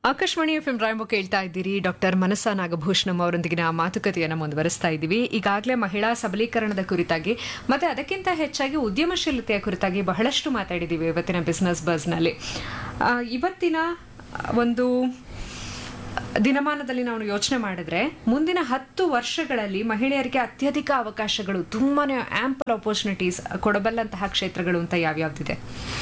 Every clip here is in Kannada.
ಆಕಾಶವಾಣಿ ಎಫ್ ಎಂ ರಾಯಮು ಕೇಳ್ತಾ ಇದ್ದೀರಿ ಡಾಕ್ಟರ್ ಮನಸ್ಸಾ ನಾಗಭೂಷಣಂ ಅವರೊಂದಿಗಿನ ಮಾತುಕತೆಯನ್ನು ಮುಂದುವರಿಸ್ತಾ ಇದ್ದೀವಿ ಈಗಾಗಲೇ ಮಹಿಳಾ ಸಬಲೀಕರಣದ ಕುರಿತಾಗಿ ಮತ್ತೆ ಅದಕ್ಕಿಂತ ಹೆಚ್ಚಾಗಿ ಉದ್ಯಮಶೀಲತೆಯ ಕುರಿತಾಗಿ ಬಹಳಷ್ಟು ಮಾತಾಡಿದ್ದೀವಿ ಇವತ್ತಿನ ಬಿಸ್ನೆಸ್ ಬಸ್ನಲ್ಲಿ ಆ, ಇವತ್ತಿನ ಒಂದು ದಿನಮಾನದಲ್ಲಿ ನಾವು ಯೋಚನೆ ಮಾಡಿದ್ರೆ ಮುಂದಿನ ಹತ್ತು ವರ್ಷಗಳಲ್ಲಿ ಮಹಿಳೆಯರಿಗೆ ಅತ್ಯಧಿಕ ಅವಕಾಶಗಳು ತುಂಬಾನೇ ಆಂಪಲ್ ಅಪರ್ಚುನಿಟೀಸ್ ಕೊಡಬಲ್ಲಂತಹ ಕ್ಷೇತ್ರಗಳು ಅಂತ ಯಾವ್ಯಾವ್ದಿದೆ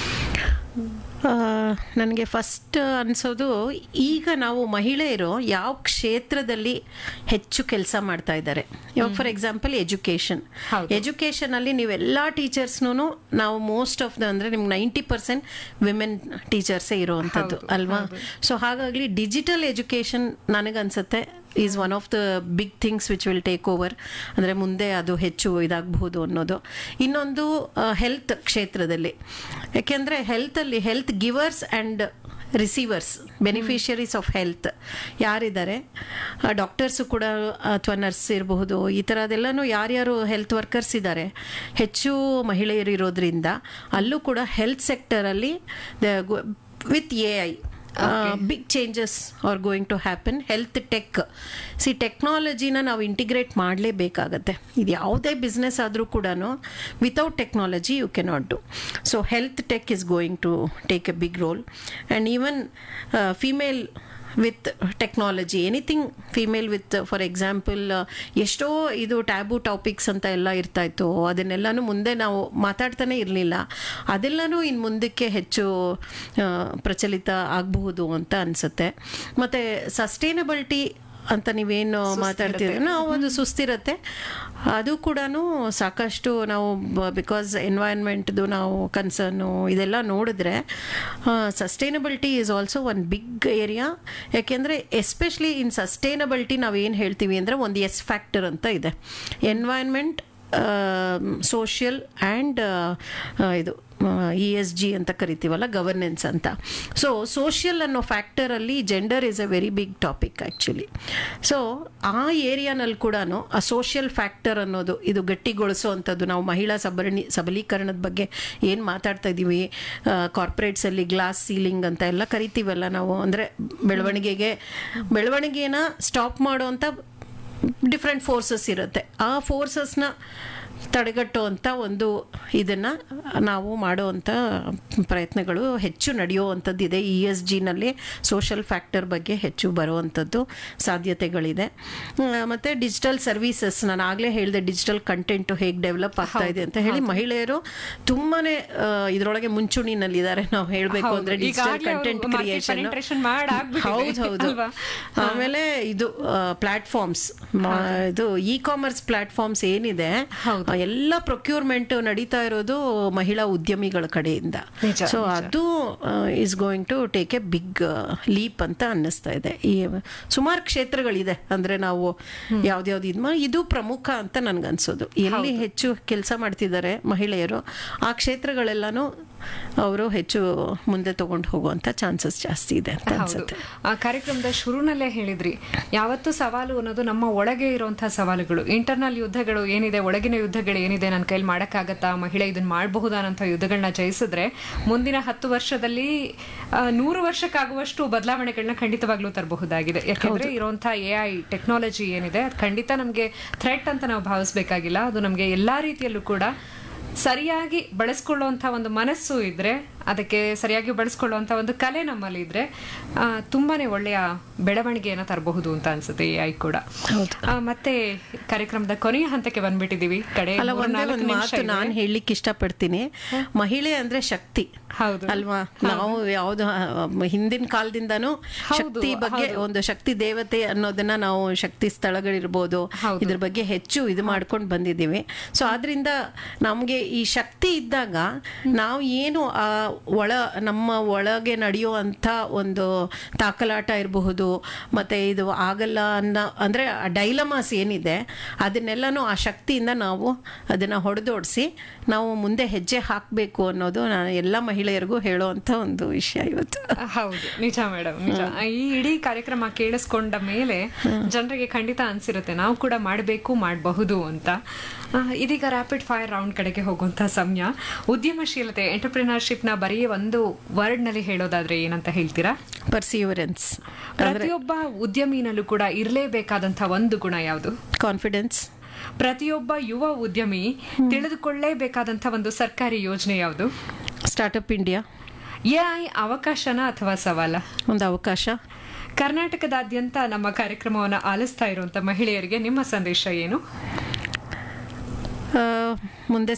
ನನಗೆ ಫಸ್ಟ್ ಅನಿಸೋದು ಈಗ ನಾವು ಮಹಿಳೆಯರು ಯಾವ ಕ್ಷೇತ್ರದಲ್ಲಿ ಹೆಚ್ಚು ಕೆಲಸ ಮಾಡ್ತಾ ಇದ್ದಾರೆ ಇವಾಗ ಫಾರ್ ಎಕ್ಸಾಂಪಲ್ ಎಜುಕೇಶನ್ ಹೌದು. ಎಜುಕೇಶನ್ ಅಲ್ಲಿ ನೀವೆಲ್ಲ ಟೀಚರ್ಸ್ನು ನಾವು ಮೋಸ್ಟ್ ಆಫ್ ದ ಅಂದ್ರೆ ನಿಮ್ಗೆ ನೈಂಟಿ ಪರ್ಸೆಂಟ್ ವಿಮೆನ್ ಟೀಚರ್ಸೇ ಇರುವಂಥದ್ದು ಹೌದು, ಅಲ್ವಾ ಹೌದು. ಸೊ ಹಾಗಾಗಿ ಡಿಜಿಟಲ್ ಎಜುಕೇಶನ್ ನನಗನ್ಸುತ್ತೆ is one of the big things which will take over ಅಂದರೆ ಮುಂದೆ ಅದು ಹೆಚ್ಚು ಇದಾಗಬಹುದು ಅನ್ನೋದು ಇನ್ನೊಂದು ಹೆಲ್ತ್ ಕ್ಷೇತ್ರದಲ್ಲಿ ಯಾಕೆಂದರೆ ಹೆಲ್ತಲ್ಲಿ health givers and receivers beneficiaries of health ಯಾರಿದ್ದಾರೆ ಡಾಕ್ಟರ್ಸು ಕೂಡ ಅಥವಾ ನರ್ಸ್ ಇರಬಹುದು ಈ ಥರದೆಲ್ಲನೂ ಯಾರ್ಯಾರು ಹೆಲ್ತ್ ವರ್ಕರ್ಸ್ ಇದ್ದಾರೆ ಹೆಚ್ಚು ಮಹಿಳೆಯರು ಇರೋದ್ರಿಂದ ಅಲ್ಲೂ ಕೂಡ ಹೆಲ್ತ್ ಸೆಕ್ಟರಲ್ಲಿ with A I big changes are going to happen health tech ಸಿ ಟೆಕ್ನಾಲಜಿನ ನಾವು ಇಂಟಿಗ್ರೇಟ್ ಮಾಡಲೇಬೇಕಾಗತ್ತೆ ಇದು ಯಾವುದೇ ಬಿಸ್ನೆಸ್ ಆದರೂ ಕೂಡ without technology you cannot do so health tech is going to take a big role and even female with technology anything female with for example ಎಷ್ಟೋ ಇದು ಟ್ಯಾಬು ಟಾಪಿಕ್ಸ್ ಅಂತ ಎಲ್ಲ ಇರ್ತಾ ಇತ್ತು ಅದನ್ನೆಲ್ಲನೂ ಮುಂದೆ ನಾವು ಮಾತಾಡ್ತಾನೆ ಇರಲಿಲ್ಲ ಅದೆಲ್ಲನೂ ಇನ್ನು ಮುಂದಕ್ಕೆ ಹೆಚ್ಚು ಆ, ಪ್ರಚಲಿತ ಆಗಬಹುದು ಅಂತ ಅನಿಸುತ್ತೆ ಮತ್ತು ಸಸ್ಟೈನಬಿಲಿಟಿ ಅಂತ ನೀವೇನು ಮಾತಾಡ್ತೀರಿ ನಾವು ಒಂದು ಸುಸ್ಥಿರತೆ ಅದು ಕೂಡ ಸಾಕಷ್ಟು ನಾವು ಬಿಕಾಸ್ ಎನ್ವೈರ್ನ್ಮೆಂಟ್ದು ನಾವು ಕನ್ಸರ್ನು ಇದೆಲ್ಲ ನೋಡಿದ್ರೆ sustainability is also one big area ಯಾಕೆಂದರೆ ಎಸ್ಪೆಷಲಿ ಇನ್ ಸಸ್ಟೈನಬಿಲಿಟಿ ನಾವು ಏನು ಹೇಳ್ತೀವಿ ಅಂದರೆ ಒಂದು ಎಸ್ ಫ್ಯಾಕ್ಟರ್ ಅಂತ ಇದೆ ಎನ್ವೈರ್ನ್ಮೆಂಟ್ ಸೋಷಿಯಲ್ ಆ್ಯಂಡ್ ಇದು ಇ ಎಸ್ ಜಿ ಅಂತ ಕರಿತೀವಲ್ಲ ಗವರ್ನೆನ್ಸ್ ಅಂತ ಸೊ ಸೋಷಿಯಲ್ ಅನ್ನೋ ಫ್ಯಾಕ್ಟರಲ್ಲಿ gender is a very big topic actually so ಆ ಏರಿಯಾನಲ್ಲಿ ಕೂಡ ಆ ಸೋಷಿಯಲ್ ಫ್ಯಾಕ್ಟರ್ ಅನ್ನೋದು ಇದು ಗಟ್ಟಿಗೊಳಿಸೋ ಅಂಥದ್ದು ನಾವು ಮಹಿಳಾ ಸಬರಣಿ ಸಬಲೀಕರಣದ ಬಗ್ಗೆ ಏನು ಮಾತಾಡ್ತಾ ಇದ್ದೀವಿ ಕಾರ್ಪೊರೇಟ್ಸಲ್ಲಿ ಗ್ಲಾಸ್ ಸೀಲಿಂಗ್ ಅಂತ ಎಲ್ಲ ಕರಿತೀವಲ್ಲ ನಾವು ಅಂದರೆ ಬೆಳವಣಿಗೆಗೆ ಬೆಳವಣಿಗೆನ ಸ್ಟಾಪ್ ಮಾಡೋವಂಥ ಡಿಫ್ರೆಂಟ್ ಫೋರ್ಸಸ್ ಇರುತ್ತೆ ಆ ಫೋರ್ಸಸ್ನ ತಡೆಗಟ್ಟುವಂಥ ಒಂದು ಇದನ್ನು ನಾವು ಮಾಡುವಂಥ ಪ್ರಯತ್ನಗಳು ಹೆಚ್ಚು ನಡೆಯುವಂಥದ್ದಿದೆ ಇ ಎಸ್ ಜಿನಲ್ಲಿ ಸೋಷಲ್ ಫ್ಯಾಕ್ಟರ್ ಬಗ್ಗೆ ಹೆಚ್ಚು ಬರುವಂಥದ್ದು ಸಾಧ್ಯತೆಗಳಿದೆ ಮತ್ತು ಡಿಜಿಟಲ್ ಸರ್ವೀಸಸ್ ನಾನು ಆಗಲೇ ಹೇಳಿದೆ ಡಿಜಿಟಲ್ ಕಂಟೆಂಟು ಹೇಗೆ ಡೆವಲಪ್ ಆಗ್ತಾ ಇದೆ ಅಂತ ಹೇಳಿ ಮಹಿಳೆಯರು ತುಂಬಾ ಇದರೊಳಗೆ ಮುಂಚೂಣಿನಲ್ಲಿದ್ದಾರೆ ನಾವು ಹೇಳಬೇಕು ಹೌದು. ಅಂದರೆ ಡಿಜಿಟಲ್ ಈಗಾಗ್ಲೇ ಅವ್ರು ಕಂಟೆಂಟ್ market ಕ್ರಿಯೇಷನ್ penetration ಮಾಡ್ ಆಗ್ಬಿಟ್ಟಿದೆ, ಹೌದು ಹೌದು ಅಲ್ವಾ? ಆಮೇಲೆ ಇದು ಪ್ಲಾಟ್ಫಾರ್ಮ್ಸ್ ಇದು ಇ ಕಾಮರ್ಸ್ ಪ್ಲಾಟ್ಫಾರ್ಮ್ಸ್ ಏನಿದೆ ಹೌದು. ಆ, ಎಲ್ಲ ಪ್ರೊಕ್ಯೂರ್ಮೆಂಟ್ ನಡೀತಾ ಇರೋದು ಮಹಿಳಾ ಉದ್ಯಮಿಗಳ ಕಡೆಯಿಂದ ನಿಜ, ಸೊ ನಿಜ. ಅದು is going to take a big leap ಅಂತ ಅನ್ನಿಸ್ತಾ ಇದೆ ಈ ಸುಮಾರು ಕ್ಷೇತ್ರಗಳಿದೆ ಅಂದ್ರೆ ನಾವು ಯಾವ್ದ್ಯಾವ್ದು ಇದು ಮಾ- ಇದು ಪ್ರಮುಖ ಅಂತ ನನ್ಗನ್ಸೋದು ಎಲ್ಲಿ ಹೆಚ್ಚು ಕೆಲಸ ಮಾಡ್ತಿದ್ದಾರೆ ಮಹಿಳೆಯರು ಆ ಕ್ಷೇತ್ರಗಳೆಲ್ಲಾನು ಅವರು ಹೆಚ್ಚು ಮುಂದೆ ತಗೊಂಡು ಹೋಗುವಂತ ಚಾನ್ಸಸ್ ಜಾಸ್ತಿ ಇದೆ ಅಂತ ಹೌದು ಅನ್ಸುತ್ತೆ ಆ ಕಾರ್ಯಕ್ರಮದ ಶುರುನಲ್ಲೇ ಹೇಳಿದ್ರಿ ಯಾವತ್ತು ಸವಾಲು ಅನ್ನೋದು ನಮ್ಮ ಒಳಗೆ ಇರುವಂತಹ ಸವಾಲುಗಳು ಇಂಟರ್ನಲ್ ಯುದ್ಧಗಳು ಏನಿದೆ ಒಳಗಿನ ಯುದ್ಧಗಳು ಏನಿದೆ ನನ್ನ ಕೈಲಿ ಮಾಡಕ್ಕಾಗತ್ತಾ ಮಹಿಳೆ ಇದನ್ನ ಮಾಡಬಹುದಾ ಅನ್ನೋ ಯುದ್ಧಗಳನ್ನ ಜಯಿಸಿದ್ರೆ ಮುಂದಿನ ಹತ್ತು ವರ್ಷದಲ್ಲಿ ಆ, ನೂರು ವರ್ಷಕ್ಕಾಗುವಷ್ಟು ಬದಲಾವಣೆಗಳನ್ನ ಖಂಡಿತವಾಗ್ಲೂ ತರಬಹುದಾಗಿದೆ ಯಾಕಂದ್ರೆ ಇರುವಂತಹ ಎ ಐ ಟೆಕ್ನಾಲಜಿ ಏನಿದೆ ಅದು ಖಂಡಿತ ನಮಗೆ ಥ್ರೆಟ್ ಅಂತ ನಾವು ಭಾವಿಸ್ಬೇಕಾಗಿಲ್ಲ ಅದು ನಮಗೆ ಎಲ್ಲಾ ರೀತಿಯಲ್ಲೂ ಕೂಡ ಸರಿಯಾಗಿ ಬಳಸ್ಕೊಳ್ಳುವಂಥ ಒಂದು ಮನಸ್ಸು ಇದ್ರೆ ಅದಕ್ಕೆ ಸರಿಯಾಗಿ ಬಳಸ್ಕೊಳ್ಳುವಂಥ ಒಂದು ಕಲೆ ನಮ್ಮಲ್ಲಿ ಇದ್ರೆ ಆ, ತುಂಬಾನೇ ಒಳ್ಳೆಯ ಬೆಳವಣಿಗೆಯನ್ನು ತರಬಹುದು ಅಂತ ಅನ್ಸುತ್ತೆ ಎ ಐ ಕೂಡ ಆ, ಮತ್ತೆ ಕಾರ್ಯಕ್ರಮದ ಕೊನೆಯ ಹಂತಕ್ಕೆ ಬಂದ್ಬಿಟ್ಟಿದೀವಿ ಕಡೆ ಅಲ್ಲ ಒಂದೇ ಮೂರ್ನಾಲ್ಕು ಒಂದು ನಿಮಿಷ ಮಾತು ಇದೆ. ನಾನು ಹೇಳಲಿಕ್ಕೆ ಇಷ್ಟಪಡ್ತೀನಿ ಮಹಿಳೆ ಅಂದ್ರೆ ಶಕ್ತಿ ಹೌದು ಅಲ್ವಾ ನಾವು ಯಾವ್ದು ಆ, ಹಿಂದಿನ ಕಾಲದಿಂದಾನು ಹೌದು, ಶಕ್ತಿ ಬಗ್ಗೆ ಒಂದು ಶಕ್ತಿ ದೇವತೆ ಅನ್ನೋದನ್ನ ನಾವು ಶಕ್ತಿ ಸ್ಥಳಗಳಿರ್ಬೋದು ಹೌದು. ಇದ್ರ ಬಗ್ಗೆ ಹೆಚ್ಚು ಇದು ಮಾಡ್ಕೊಂಡು ಬಂದಿದ್ದೀವಿ ಸೊ ಆದ್ರಿಂದ ನಮ್ಗೆ ಈ ಶಕ್ತಿ ಇದ್ದಾಗ ನಾವು ಏನು ಆ ಒಳ ನಮ್ಮ ಒಳಗೆ ನಡೆಯುವಂಥ ಒಂದು ತಾಕಲಾಟ ಇರಬಹುದು ಮತ್ತೆ ಇದು ಆಗಲ್ಲ ಅನ್ನೋ ಅಂದ್ರೆ ಡೈಲಮಾಸ್ ಏನಿದೆ ಅದನ್ನೆಲ್ಲನೂ ಆ ಶಕ್ತಿಯಿಂದ ನಾವು ಅದನ್ನ ಹೊಡೆದೋಡಿಸಿ ನಾವು ಮುಂದೆ ಹೆಜ್ಜೆ ಹಾಕಬೇಕು ಅನ್ನೋದು ನಾನು ಎಲ್ಲ ಮಹಿಳೆಯರಿಗೂ ಹೇಳುವಂಥ ಒಂದು ವಿಷಯ ಇವತ್ತು ಹೌದು ನಿಜ ಮೇಡಮ್ ನಿಜ ಈ ಇಡೀ ಕಾರ್ಯಕ್ರಮ ಕೇಳಿಸ್ಕೊಂಡ ಮೇಲೆ ಜನರಿಗೆ ಖಂಡಿತ ಅನ್ಸಿರುತ್ತೆ ನಾವು ಕೂಡ ಮಾಡಬೇಕು ಮಾಡಬಹುದು ಅಂತ ಆ, ಇದೀಗ ರ್ಯಾಪಿಡ್ ಫೈರ್ ರೌಂಡ್ ಕಡೆಗೆ ಹೋಗುವಂತ ಸಮಯ ಉದ್ಯಮಶೀಲತೆ ಎಂಟರ್ಪ್ರಿನರ್ಶಿಪ್ ನ ಬರೀ ಒಂದು ವರ್ಡ್ ನಲ್ಲಿ ಹೇಳೋದಾದ್ರೆ ಏನಂತ ಹೇಳ್ತೀರಾ ಪರ್ಸಿವರೆನ್ಸ್ ಪ್ರತಿಯೊಬ್ಬ ಉದ್ಯಮಿನಲ್ಲೂ ಕೂಡ ಇರಲೇಬೇಕಾದಂತ ಒಂದು ಗುಣ ಯಾವುದು ಕಾನ್ಫಿಡೆನ್ಸ್ ಪ್ರತಿಯೊಬ್ಬ ಯುವ ಉದ್ಯಮಿ ತಿಳಿದುಕೊಳ್ಳೇಬೇಕಾದಂತ ಒಂದು ಸರ್ಕಾರಿ ಯೋಜನೆ ಯಾವುದು ಸ್ಟಾರ್ಟಪ್ ಇಂಡಿಯಾ ಎಐ ಅವಕಾಶನ ಅಥವಾ ಸವಾಲ ಒಂದು ಅವಕಾಶ ಕರ್ನಾಟಕದಾದ್ಯಂತ ನಮ್ಮ ಕಾರ್ಯಕ್ರಮವನ್ನು ಆಲಿಸ್ತಾ ಇರುವಂತ ಮಹಿಳೆಯರಿಗೆ ನಿಮ್ಮ ಸಂದೇಶ ಏನು ಆ, ಮುಂದೆ